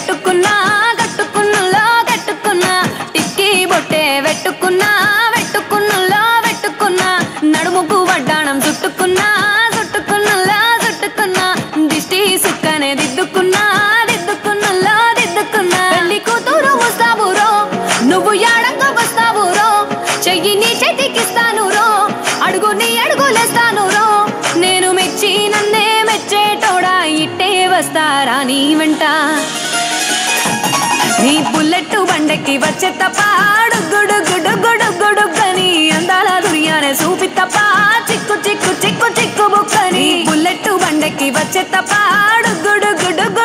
కట్టుకున్నా కట్టుకున్నలో కట్టుకున్నా టిక్కి బొట్టే వెట్టుకున్నా వెట్టుకున్నలో వెట్టుకున్నా నడుముకు వడ్డాణం చుట్టుకున్నా చుట్టుకున్నలో చుట్టుకున్నా దిష్టి సుక్కనే దిద్దుకున్నా దిద్దుకున్నలో దిద్దుకున్నా పెళ్లి కూతురు వస్తావురో నువ్వు యాడంగా వస్తావురో చెయ్యి నీ చేతికిస్తాను రో అడుగు నీ అడుగులేస్తాను రో నేను మెచ్చి నన్నే మెచ్చేటోడా ఇట్టే వస్తారా నీ వెంట నీ బుల్లెట్ బండకి వచ్చే తప్ప గుడు గుడు గుడు గుడు గని అందాల దుర్యానే చూపి తప్ప చిక్కు చిక్కు చిక్కు చిక్కు బుక్కని బుల్లెట్ బండకి వచ్చే తప్ప గుడు గుడు గుడు